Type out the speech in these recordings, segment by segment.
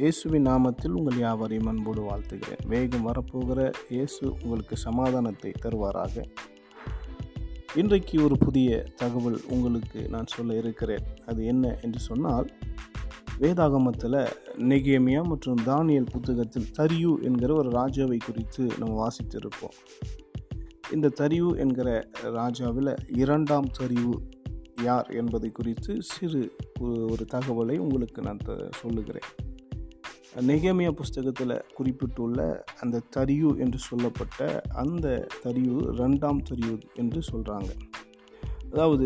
இயேசுவின் நாமத்தில் உங்கள் யாவரையும் அன்போடு வாழ்த்துகிறேன் வேகம் வரப்போகிற இயேசு உங்களுக்கு சமாதானத்தை தருவாராக இன்றைக்கு ஒரு புதிய தகவல் உங்களுக்கு நான் சொல்ல இருக்கிறேன் அது என்ன என்று சொன்னால் வேதாகமத்தில் நெகேமியா மற்றும் தானியல் புத்தகத்தில் தரியு என்கிற ஒரு ராஜாவை குறித்து நம்ம வாசித்திருப்போம் இந்த தரியு என்கிற ராஜாவில் இரண்டாம் தரிவு யார் என்பதை குறித்து சிறு ஒரு தகவலை உங்களுக்கு நான் சொல்லுகிறேன் நெகேமியா புஸ்தகத்தில் குறிப்பிட்டுள்ள அந்த தரியு என்று சொல்லப்பட்ட அந்த தரியு ரெண்டாம் தரியு என்று சொல்கிறாங்க அதாவது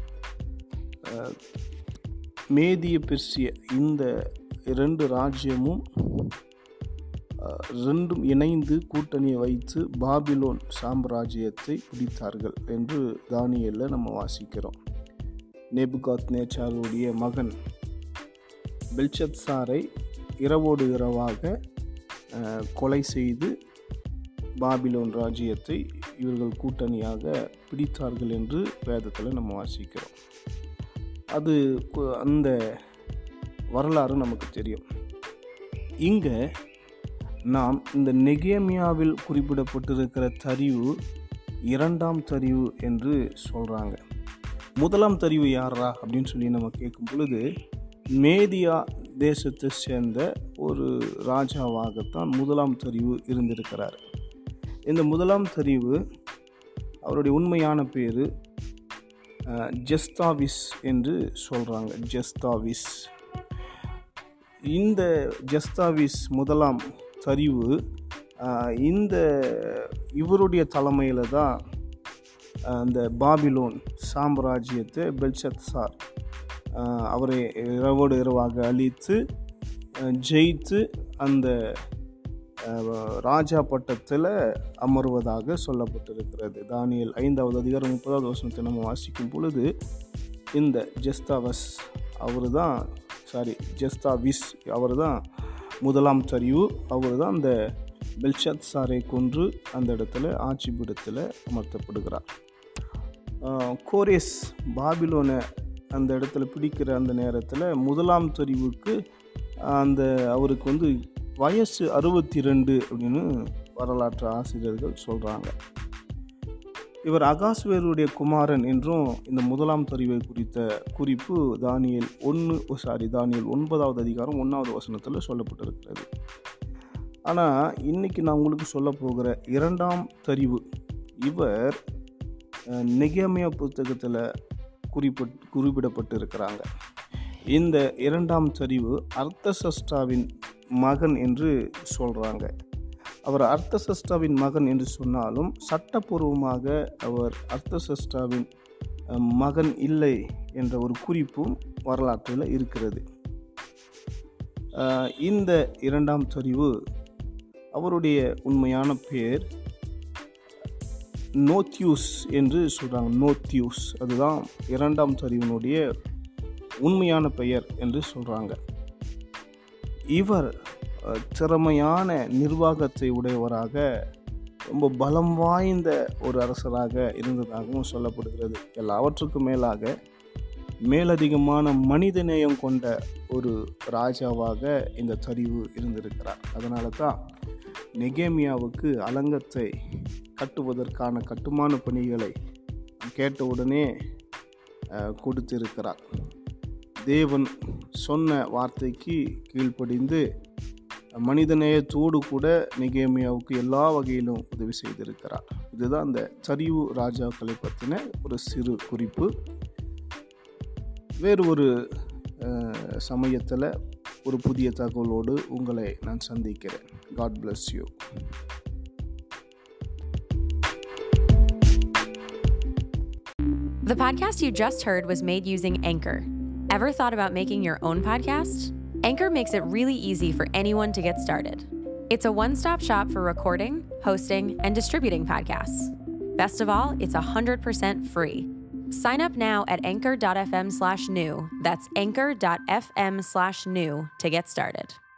மேதிய பெர்சிய இந்த இரண்டு ராஜ்யமும் ரெண்டும் இணைந்து கூட்டணியை வைத்து பாபிலோன் சாம்ராஜ்யத்தை பிடித்தார்கள் என்று தானியலில் நம்ம வாசிக்கிறோம் நேபுகாத் நேச்சாருடைய மகன் பெல்சத் சாரை இரவோடு இரவாக கொலை செய்து பாபிலோன் ராஜ்யத்தை இவர்கள் கூட்டணியாக பிடித்தார்கள் என்று வேதத்தில் நம்ம வாசிக்கிறோம் அது அந்த வரலாறு நமக்கு தெரியும் இங்கே நாம் இந்த நெகேமியாவில் குறிப்பிடப்பட்டிருக்கிற தரிவு இரண்டாம் தரிவு என்று சொல்கிறாங்க முதலாம் தரிவு யாரா அப்படின்னு சொல்லி நம்ம கேட்கும் பொழுது மேதியா தேசத்தை சேர்ந்த ஒரு ராஜாவாகத்தான் முதலாம் தரிவு இருந்திருக்கிறார் இந்த முதலாம் தரிவு அவருடைய உண்மையான பேர் ஜெஸ்தாவிஸ் என்று சொல்கிறாங்க ஜெஸ்தாவிஸ் இந்த ஜெஸ்தாவிஸ் முதலாம் சரிவு இந்த இவருடைய தலைமையில் தான் அந்த பாபிலோன் சாம்ராஜ்யத்தை பெல்சத் சார் அவரை இரவோடு இரவாக அழித்து ஜெயித்து அந்த ராஜா பட்டத்தில் அமர்வதாக சொல்லப்பட்டிருக்கிறது தானியல் ஐந்தாவது அதிகாரம் முப்பதாவது வருஷத்தை நம்ம வாசிக்கும் பொழுது இந்த ஜெஸ்தாவஸ் அவர் தான் சாரி ஜெஸ்தாவிஸ் அவர் தான் முதலாம் சரிவு அவர் தான் அந்த பெல்ஷத் சாரை கொன்று அந்த இடத்துல ஆட்சி பீடத்தில் அமர்த்தப்படுகிறார் கோரேஸ் பாபிலோனை அந்த இடத்துல பிடிக்கிற அந்த நேரத்தில் முதலாம் தெரிவுக்கு அந்த அவருக்கு வந்து வயசு அறுபத்தி ரெண்டு அப்படின்னு வரலாற்று ஆசிரியர்கள் சொல்கிறாங்க இவர் அகாஸ்வேருடைய குமாரன் என்றும் இந்த முதலாம் தெரிவை குறித்த குறிப்பு தானியல் ஒன்று சாரி தானியல் ஒன்பதாவது அதிகாரம் ஒன்றாவது வசனத்தில் சொல்லப்பட்டிருக்கிறது ஆனால் இன்றைக்கி நான் உங்களுக்கு சொல்ல போகிற இரண்டாம் தெரிவு இவர் நெகேமியா புத்தகத்தில் குறிப்பிட் குறிப்பிடப்பட்டு இருக்கிறாங்க இந்த இரண்டாம் சரிவு அர்த்தசஷ்டாவின் மகன் என்று சொல்கிறாங்க அவர் அர்த்தசஷ்டாவின் மகன் என்று சொன்னாலும் சட்டப்பூர்வமாக அவர் அர்த்தசஷ்டாவின் மகன் இல்லை என்ற ஒரு குறிப்பும் வரலாற்றில் இருக்கிறது இந்த இரண்டாம் சரிவு அவருடைய உண்மையான பேர் நோத்யூஸ் என்று சொல்கிறாங்க நோத்யூஸ் அதுதான் இரண்டாம் சரிவினுடைய உண்மையான பெயர் என்று சொல்கிறாங்க இவர் திறமையான நிர்வாகத்தை உடையவராக ரொம்ப பலம் வாய்ந்த ஒரு அரசராக இருந்ததாகவும் சொல்லப்படுகிறது எல்லாவற்றுக்கும் மேலாக மேலதிகமான மனிதநேயம் கொண்ட ஒரு ராஜாவாக இந்த சரிவு இருந்திருக்கிறார் அதனால தான் நெகேமியாவுக்கு அலங்கத்தை கட்டுவதற்கான கட்டுமான பணிகளை கேட்டவுடனே கொடுத்திருக்கிறார் தேவன் சொன்ன வார்த்தைக்கு கீழ்ப்படிந்து மனிதநேயத்தோடு கூட நிகேமியாவுக்கு எல்லா வகையிலும் உதவி செய்திருக்கிறார் இதுதான் அந்த சரிவு ராஜாக்களை பற்றின ஒரு சிறு குறிப்பு வேறு ஒரு சமயத்தில் ஒரு புதிய தகவலோடு உங்களை நான் சந்திக்கிறேன் God bless you The podcast you just heard was made using Anchor. Ever thought about making your own podcast? Anchor makes it really easy for anyone to get started. It's a one stop shop for recording, hosting, and distributing podcasts. Best of all, it's 100% free. Sign up now at anchor.fm slash new. That's anchor.fm slash new to get started.